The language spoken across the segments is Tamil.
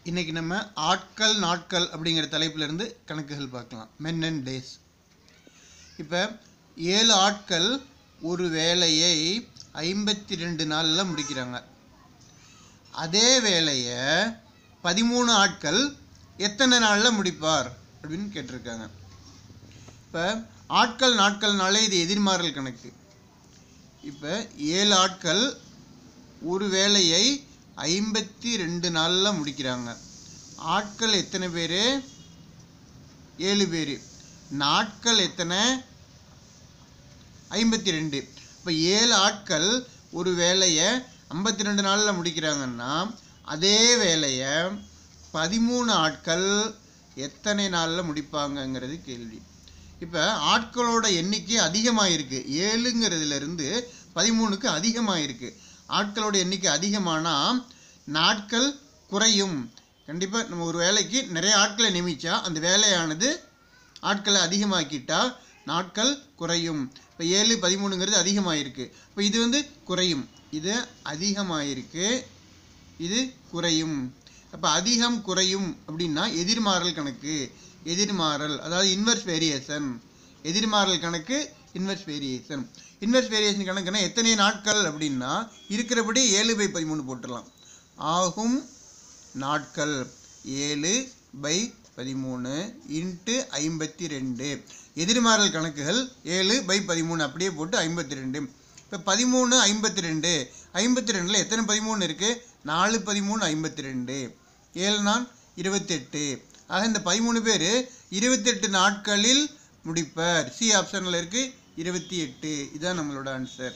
இன்றைக்கி நம்ம ஆட்கள் நாட்கள் அப்படிங்கிற தலைப்பிலிருந்து கணக்குகள் பார்க்கலாம் மென் அண்ட் டேஸ் இப்போ ஏழு ஆட்கள் ஒரு வேலையை ஐம்பத்தி ரெண்டு நாளில் முடிக்கிறாங்க அதே வேலையை பதிமூணு ஆட்கள் எத்தனை நாளில் முடிப்பார் அப்படின்னு கேட்டிருக்காங்க இப்போ ஆட்கள் நாட்கள்னாலே இது எதிர்மாறல் கணக்கு இப்போ ஏழு ஆட்கள் ஒரு வேலையை ஐம்பத்தி ரெண்டு நாளில் முடிக்கிறாங்க ஆட்கள் எத்தனை பேர் ஏழு பேர் நாட்கள் எத்தனை ஐம்பத்தி ரெண்டு இப்போ ஏழு ஆட்கள் ஒரு வேலையை ஐம்பத்தி ரெண்டு நாளில் முடிக்கிறாங்கன்னா அதே வேலையை பதிமூணு ஆட்கள் எத்தனை நாளில் முடிப்பாங்கங்கிறது கேள்வி இப்போ ஆட்களோட எண்ணிக்கை அதிகமாக இருக்குது ஏழுங்கிறதுலேருந்து பதிமூணுக்கு அதிகமாக இருக்குது ஆட்களோட எண்ணிக்கை அதிகமானால் நாட்கள் குறையும் கண்டிப்பாக நம்ம ஒரு வேலைக்கு நிறைய ஆட்களை நியமித்தா அந்த வேலையானது ஆட்களை அதிகமாக்கிட்டா நாட்கள் குறையும் இப்போ ஏழு பதிமூணுங்கிறது அதிகமாயிருக்கு இப்போ இது வந்து குறையும் இது அதிகமாயிருக்கு இது குறையும் அப்போ அதிகம் குறையும் அப்படின்னா எதிர்மாறல் கணக்கு எதிர்மாறல் அதாவது இன்வெர்ஸ் வேரியேஷன் எதிர்மாறல் கணக்கு இன்வெர்ஸ் வேரியேஷன் இன்வெர்ஸ் வேரியேஷன் கணக்குன்னா எத்தனை நாட்கள் அப்படின்னா இருக்கிறபடி ஏழு பை பதிமூணு போட்டுடலாம் ஆகும் நாட்கள் ஏழு பை பதிமூணு இன்ட்டு ஐம்பத்தி ரெண்டு எதிர்மாறல் கணக்குகள் ஏழு பை பதிமூணு அப்படியே போட்டு ஐம்பத்தி ரெண்டு இப்போ பதிமூணு ஐம்பத்தி ரெண்டு ஐம்பத்தி ரெண்டில் எத்தனை பதிமூணு இருக்குது நாலு பதிமூணு ஐம்பத்தி ரெண்டு ஏழு நாள் இருபத்தெட்டு ஆக இந்த பதிமூணு பேர் இருபத்தெட்டு நாட்களில் முடிப்பர் சி ஆப்ஷனில் இருக்குது இருபத்தி எட்டு இதுதான் நம்மளோட ஆன்சர்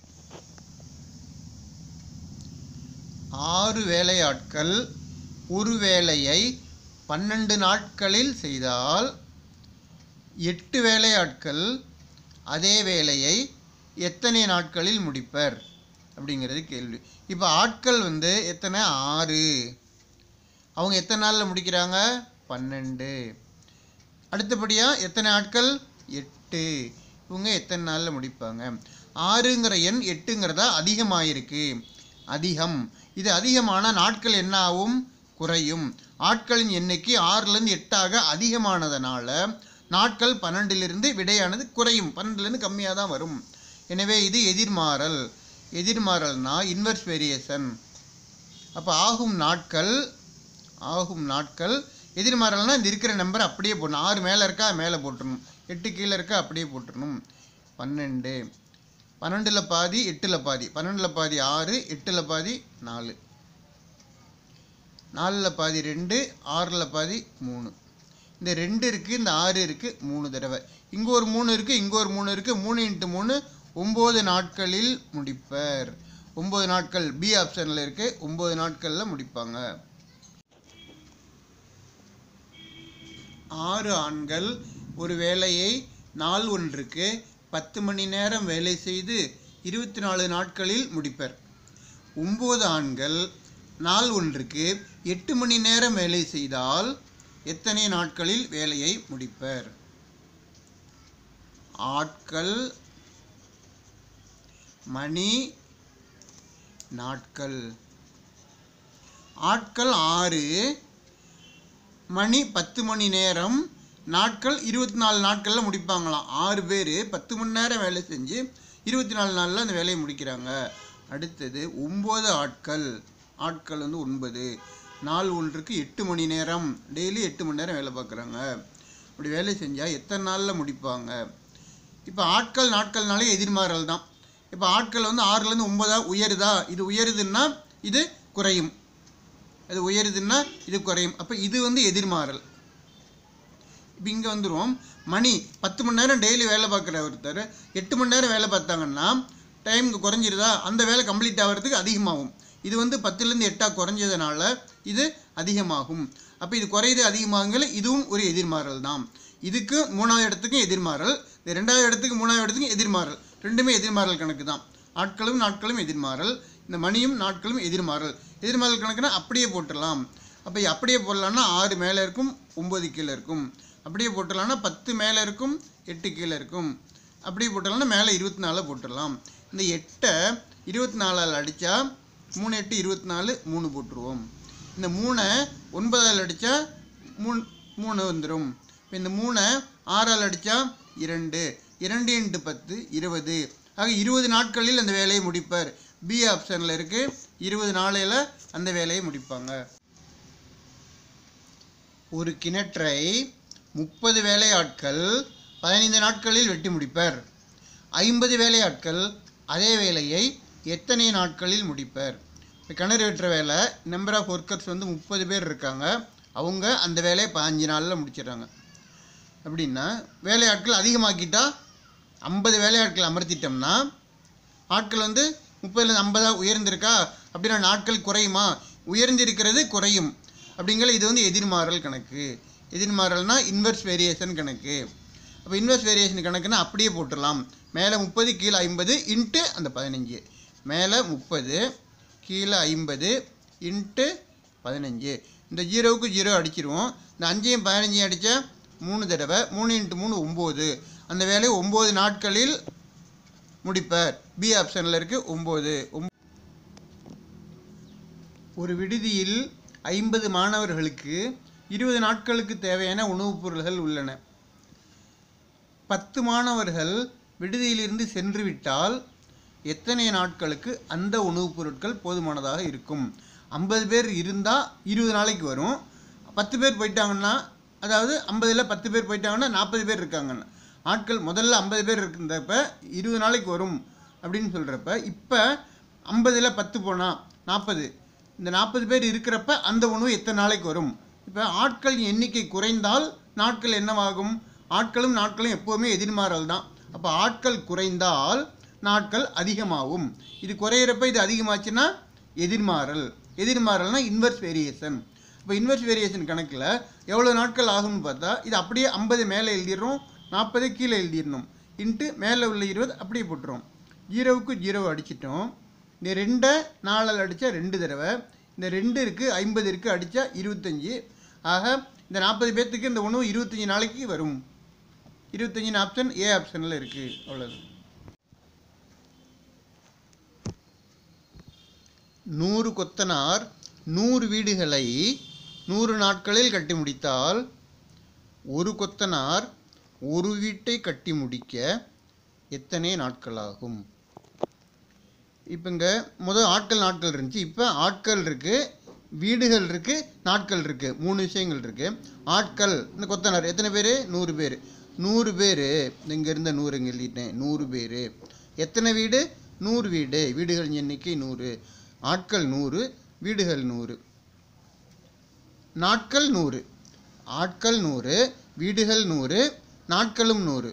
ஆறு வேலையாட்கள் ஒரு வேலையை பன்னெண்டு நாட்களில் செய்தால் எட்டு வேலையாட்கள் அதே வேலையை எத்தனை நாட்களில் முடிப்பர் அப்படிங்கிறது கேள்வி இப்போ ஆட்கள் வந்து எத்தனை ஆறு அவங்க எத்தனை நாளில் முடிக்கிறாங்க பன்னெண்டு அடுத்தபடியாக எத்தனை ஆட்கள் எட்டு இவங்க எத்தனை நாளில் முடிப்பாங்க ஆறுங்கிற எண் எட்டுங்கிறதா அதிகமாயிருக்கு அதிகம் இது அதிகமான நாட்கள் என்ன ஆகும் குறையும் ஆட்களின் எண்ணிக்கை ஆறுலேருந்து எட்டாக அதிகமானதுனால நாட்கள் பன்னெண்டிலிருந்து விடையானது குறையும் பன்னெண்டுலேருந்து கம்மியாக தான் வரும் எனவே இது எதிர்மாறல் எதிர்மாறல்னா இன்வெர்ஸ் வேரியேஷன் அப்போ ஆகும் நாட்கள் ஆகும் நாட்கள் எதிர்மாறல்னா இந்த இருக்கிற நம்பர் அப்படியே போடணும் ஆறு மேலே இருக்கா மேலே போட்டுடணும் எட்டு கீழே இருக்கா அப்படியே போட்டுடணும் பன்னெண்டு பன்னெண்டில் பாதி எட்டில் பாதி பன்னெண்டில் பாதி ஆறு எட்டில் பாதி நாலு நாலில் பாதி ரெண்டு ஆறில் பாதி மூணு இந்த ரெண்டு இருக்குது இந்த ஆறு இருக்குது மூணு தடவை இங்கே ஒரு மூணு இருக்குது இங்கே ஒரு மூணு இருக்குது மூணு இன்ட்டு மூணு ஒம்பது நாட்களில் முடிப்பர் ஒம்பது நாட்கள் பி ஆப்ஷனில் இருக்குது ஒம்பது நாட்களில் முடிப்பாங்க ஆறு ஆண்கள் ஒரு வேலையை நாள் ஒன்றுக்கு பத்து மணி நேரம் வேலை செய்து இருபத்தி நாலு நாட்களில் முடிப்பர் ஒம்பது ஆண்கள் நாள் ஒன்றுக்கு எட்டு மணி நேரம் வேலை செய்தால் எத்தனை நாட்களில் வேலையை முடிப்பர் ஆட்கள் மணி நாட்கள் ஆட்கள் ஆறு மணி பத்து மணி நேரம் நாட்கள் இருபத்தி நாலு நாட்களில் முடிப்பாங்களாம் ஆறு பேர் பத்து மணி நேரம் வேலை செஞ்சு இருபத்தி நாலு நாளில் அந்த வேலையை முடிக்கிறாங்க அடுத்தது ஒம்பது ஆட்கள் ஆட்கள் வந்து ஒன்பது நாள் ஒன்றுக்கு எட்டு மணி நேரம் டெய்லி எட்டு மணி நேரம் வேலை பார்க்குறாங்க அப்படி வேலை செஞ்சால் எத்தனை நாளில் முடிப்பாங்க இப்போ ஆட்கள் நாட்கள்னாலே எதிர்மாறல் தான் இப்போ ஆட்கள் வந்து ஆறுலேருந்து ஒன்பதா உயருதா இது உயருதுன்னா இது குறையும் அது உயருதுன்னா இது குறையும் அப்போ இது வந்து எதிர்மாறல் இப்போ இங்கே வந்துடும் மணி பத்து மணி நேரம் டெய்லி வேலை பார்க்குற ஒருத்தர் எட்டு மணி நேரம் வேலை பார்த்தாங்கன்னா டைம் குறைஞ்சிருதா அந்த வேலை கம்ப்ளீட் ஆகிறதுக்கு அதிகமாகும் இது வந்து பத்துலேருந்து எட்டாக குறைஞ்சதுனால இது அதிகமாகும் அப்போ இது குறையுது அதிகமாகல இதுவும் ஒரு எதிர்மாறல் தான் இதுக்கு மூணாவது இடத்துக்கும் எதிர்மாறல் இந்த ரெண்டாவது இடத்துக்கு மூணாவது இடத்துக்கும் எதிர்மாறல் ரெண்டுமே எதிர்மாறல் கணக்கு தான் ஆட்களும் நாட்களும் எதிர்மாறல் இந்த மணியும் நாட்களும் எதிர்மாறல் எதிர்மாறல் கணக்குனா அப்படியே போட்டுடலாம் அப்போ அப்படியே போடலான்னா ஆறு மேலே இருக்கும் ஒம்பது கீழே இருக்கும் அப்படியே போட்டுடலான்னா பத்து மேலே இருக்கும் எட்டு கீழே இருக்கும் அப்படியே போட்டுடலாம்னா மேலே இருபத்தி நாலு போட்டுடலாம் இந்த எட்டை இருபத்தி நாலால் அடித்தா மூணு எட்டு இருபத்தி நாலு மூணு போட்டுருவோம் இந்த மூணை ஒன்பதால் அடித்தா மூணு மூணு வந்துடும் இப்போ இந்த மூணை ஆறால் அடித்தா இரண்டு இரண்டு இன்ட்டு பத்து இருபது ஆக இருபது நாட்களில் அந்த வேலையை முடிப்பார் பி ஆப்ஷனில் இருக்குது இருபது நாளையில் அந்த வேலையை முடிப்பாங்க ஒரு கிணற்றை முப்பது வேலையாட்கள் பதினைந்து நாட்களில் வெட்டி முடிப்பர் ஐம்பது வேலையாட்கள் அதே வேலையை எத்தனை நாட்களில் முடிப்பர் இப்போ கிணறு வெட்டுற வேலை நம்பர் ஆஃப் ஒர்க்கர்ஸ் வந்து முப்பது பேர் இருக்காங்க அவங்க அந்த வேலையை பதினஞ்சு நாளில் முடிச்சிடுறாங்க அப்படின்னா வேலையாட்கள் அதிகமாக்கிட்டா ஐம்பது வேலையாட்கள் அமர்த்திட்டோம்னா ஆட்கள் வந்து முப்பதுலேருந்து ஐம்பதாக உயர்ந்திருக்கா அப்படின்னா நாட்கள் குறையுமா உயர்ந்திருக்கிறது குறையும் அப்படிங்கிற இது வந்து எதிர்மாறல் கணக்கு எதிர்மாறல்னா இன்வெர்ஸ் வேரியேஷன் கணக்கு அப்போ இன்வெர்ஸ் வேரியேஷன் கணக்குன்னா அப்படியே போட்டுடலாம் மேலே முப்பது கீழே ஐம்பது இன்ட்டு அந்த பதினஞ்சு மேலே முப்பது கீழே ஐம்பது இன்ட்டு பதினஞ்சு இந்த ஜீரோவுக்கு ஜீரோ அடிச்சிருவோம் இந்த அஞ்சையும் பதினஞ்சையும் அடித்தா மூணு தடவை மூணு இன்ட்டு மூணு ஒம்பது அந்த வேலையை ஒம்பது நாட்களில் முடிப்பார் பி ஆப்ஷனில் இருக்குது ஒம்பது ஒரு விடுதியில் ஐம்பது மாணவர்களுக்கு இருபது நாட்களுக்கு தேவையான உணவுப் பொருள்கள் உள்ளன பத்து மாணவர்கள் விடுதியிலிருந்து சென்று விட்டால் எத்தனை நாட்களுக்கு அந்த உணவுப் பொருட்கள் போதுமானதாக இருக்கும் ஐம்பது பேர் இருந்தால் இருபது நாளைக்கு வரும் பத்து பேர் போயிட்டாங்கன்னா அதாவது ஐம்பதில் பத்து பேர் போயிட்டாங்கன்னா நாற்பது பேர் இருக்காங்கன்னு ஆட்கள் முதல்ல ஐம்பது பேர் இருந்தப்ப இருபது நாளைக்கு வரும் அப்படின்னு சொல்கிறப்ப இப்போ ஐம்பதில் பத்து போனால் நாற்பது இந்த நாற்பது பேர் இருக்கிறப்ப அந்த உணவு எத்தனை நாளைக்கு வரும் இப்போ ஆட்கள் எண்ணிக்கை குறைந்தால் நாட்கள் என்னவாகும் ஆட்களும் நாட்களும் எப்போவுமே எதிர்மாறல் தான் அப்போ ஆட்கள் குறைந்தால் நாட்கள் அதிகமாகும் இது குறையிறப்ப இது அதிகமாச்சுன்னா எதிர்மாறல் எதிர்மாறல்னா இன்வெர்ஸ் வேரியேஷன் இப்போ இன்வெர்ஸ் வேரியேஷன் கணக்கில் எவ்வளோ நாட்கள் ஆகும்னு பார்த்தா இது அப்படியே ஐம்பது மேலே எழுதிடுறோம் நாற்பது கீழே எழுதிடணும் இன்ட்டு மேலே உள்ள இருபது அப்படியே போட்டுரும் ஜீரோவுக்கு ஜீரோ அடிச்சிட்டோம் இந்த ரெண்டை நாலில் அடித்தா ரெண்டு தடவை இந்த ரெண்டு இருக்குது ஐம்பது இருக்குது அடித்தா இருபத்தஞ்சி ஆக இந்த நாற்பது பேர்த்துக்கு இந்த உணவு இருபத்தஞ்சி நாளைக்கு வரும் இருபத்தஞ்சின் ஆப்ஷன் ஏ ஆப்ஷனில் இருக்குது அவ்வளோது நூறு கொத்தனார் நூறு வீடுகளை நூறு நாட்களில் கட்டி முடித்தால் ஒரு கொத்தனார் ஒரு வீட்டை கட்டி முடிக்க எத்தனை நாட்கள் ஆகும் இப்போ இங்கே முதல் ஆட்கள் நாட்கள் இருந்துச்சு இப்போ ஆட்கள் இருக்குது வீடுகள் இருக்குது நாட்கள் இருக்குது மூணு விஷயங்கள் இருக்குது ஆட்கள் இந்த கொத்தனார் எத்தனை பேர் நூறு பேர் நூறு பேர் இங்கே இருந்த நூறு இங்கே எழுதிட்டேன் நூறு பேர் எத்தனை வீடு நூறு வீடு வீடுகளின் எண்ணிக்கை நூறு ஆட்கள் நூறு வீடுகள் நூறு நாட்கள் நூறு ஆட்கள் நூறு வீடுகள் நூறு நாட்களும் நூறு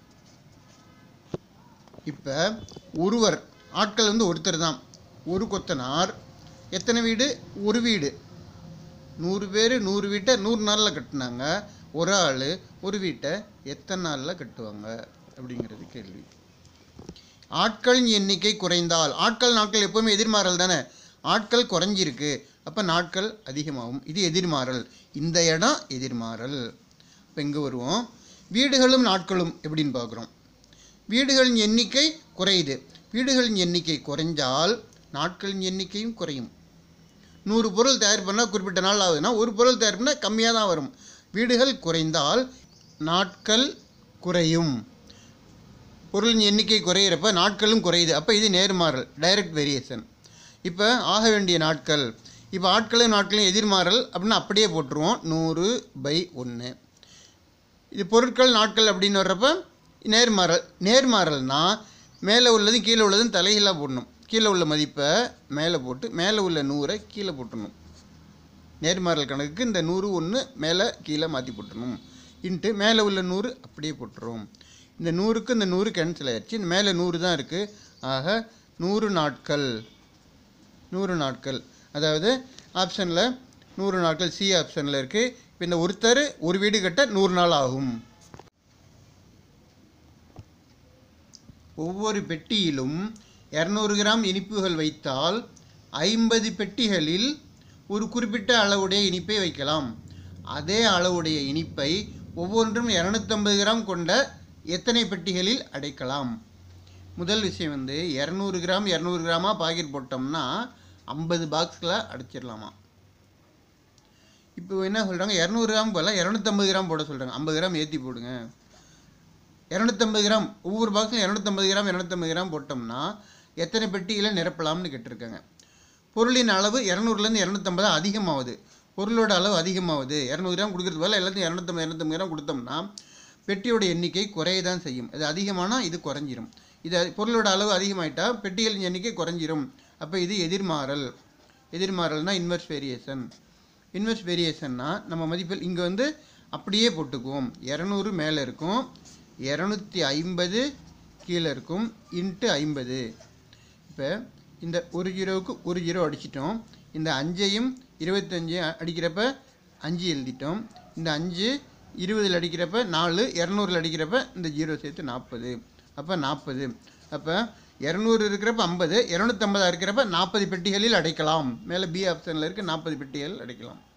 இப்போ ஒருவர் ஆட்கள் வந்து ஒருத்தர் தான் ஒரு கொத்தனார் எத்தனை வீடு ஒரு வீடு நூறு பேர் நூறு வீட்டை நூறு நாளில் கட்டினாங்க ஒரு ஆள் ஒரு வீட்டை எத்தனை நாளில் கட்டுவாங்க அப்படிங்கிறது கேள்வி ஆட்களின் எண்ணிக்கை குறைந்தால் ஆட்கள் நாட்கள் எப்போவுமே எதிர்மாறல் தானே ஆட்கள் குறைஞ்சிருக்கு அப்போ நாட்கள் அதிகமாகும் இது எதிர்மாறல் இந்த இடம் எதிர்மாறல் இப்போ இங்கே வருவோம் வீடுகளும் நாட்களும் எப்படின்னு பார்க்குறோம் வீடுகளின் எண்ணிக்கை குறையுது வீடுகளின் எண்ணிக்கை குறைஞ்சால் நாட்களின் எண்ணிக்கையும் குறையும் நூறு பொருள் தயார் பண்ணால் குறிப்பிட்ட நாள் ஆகுதுன்னா ஒரு பொருள் தயார் பண்ணால் கம்மியாக தான் வரும் வீடுகள் குறைந்தால் நாட்கள் குறையும் பொருளின் எண்ணிக்கை குறையிறப்ப நாட்களும் குறையுது அப்போ இது நேர்மாறல் டைரக்ட் வேரியேஷன் இப்போ ஆக வேண்டிய நாட்கள் இப்போ ஆட்களும் நாட்களும் எதிர்மாறல் அப்படின்னா அப்படியே போட்டுருவோம் நூறு பை ஒன்று இது பொருட்கள் நாட்கள் அப்படின்னு வர்றப்ப நேர்மாறல் நேர்மாறல்னா மேலே உள்ளதும் கீழே உள்ளதும் தலைகீழாக போடணும் கீழே உள்ள மதிப்பை மேலே போட்டு மேலே உள்ள நூறை கீழே போட்டுடணும் நேர்மாறல் கணக்குக்கு இந்த நூறு ஒன்று மேலே கீழே மாற்றி போட்டுடணும் இன்ட்டு மேலே உள்ள நூறு அப்படியே போட்டுரும் இந்த நூறுக்கு இந்த நூறு கேன்சல் ஆயிடுச்சு இந்த மேலே நூறு தான் இருக்குது ஆக நூறு நாட்கள் நூறு நாட்கள் அதாவது ஆப்ஷனில் நூறு நாட்கள் சி ஆப்ஷனில் இருக்குது இப்போ இந்த ஒருத்தர் ஒரு வீடு கட்ட நூறு நாள் ஆகும் ஒவ்வொரு பெட்டியிலும் இரநூறு கிராம் இனிப்புகள் வைத்தால் ஐம்பது பெட்டிகளில் ஒரு குறிப்பிட்ட அளவுடைய இனிப்பை வைக்கலாம் அதே அளவுடைய இனிப்பை ஒவ்வொன்றும் இரநூத்தம்பது கிராம் கொண்ட எத்தனை பெட்டிகளில் அடைக்கலாம் முதல் விஷயம் வந்து இரநூறு கிராம் இரநூறு கிராமாக பாக்கெட் போட்டோம்னா ஐம்பது பாக்ஸில் அடைச்சிடலாமா இப்போ என்ன சொல்கிறாங்க இரநூறு கிராம் போல இரநூத்தம்பது கிராம் போட சொல்கிறாங்க ஐம்பது கிராம் ஏற்றி போடுங்க இரநூத்தம்பது கிராம் ஒவ்வொரு பாக்ஸிலும் இரநூத்தம்பது கிராம் இரநூத்தம்பது கிராம் போட்டோம்னா எத்தனை பெட்டிகளை நிரப்பலாம்னு கேட்டிருக்காங்க பொருளின் அளவு இரநூறுலேருந்து இரநூத்தம்பது அதிகமாகுது பொருளோட அளவு அதிகமாகுது இரநூறு கிராம் கொடுக்குறது போல எல்லாத்தையும் இரநூத்தம்பது இரநூத்தம்பது கிராம் கொடுத்தோம்னா பெட்டியோட எண்ணிக்கை குறைய தான் செய்யும் அது அதிகமானால் இது குறைஞ்சிரும் இது பொருளோட அளவு அதிகமாயிட்டா பெட்டிகளின் எண்ணிக்கை குறைஞ்சிரும் அப்போ இது எதிர்மாறல் எதிர்மாறல்னா இன்வெர்ஸ் வேரியேஷன் இன்வெர்ஸ் வேரியேஷன்னா நம்ம மதிப்பில் இங்கே வந்து அப்படியே போட்டுக்குவோம் இரநூறு மேலே இருக்கும் இரநூத்தி ஐம்பது கீழே இருக்கும் இன்ட்டு ஐம்பது இப்போ இந்த ஒரு ஜீரோவுக்கு ஒரு ஜீரோ அடிச்சிட்டோம் இந்த அஞ்சையும் இருபத்தஞ்சையும் அடிக்கிறப்ப அஞ்சு எழுதிட்டோம் இந்த அஞ்சு இருபதில் அடிக்கிறப்ப நாலு இரநூறுல அடிக்கிறப்ப இந்த ஜீரோ சேர்த்து நாற்பது அப்போ நாற்பது அப்போ இரநூறு இருக்கிறப்ப ஐம்பது இரநூத்தம்பதாக இருக்கிறப்ப நாற்பது பெட்டிகளில் அடைக்கலாம் மேலே பி ஆப்ஷனில் இருக்க நாற்பது பெட்டிகள் அடைக்கலாம்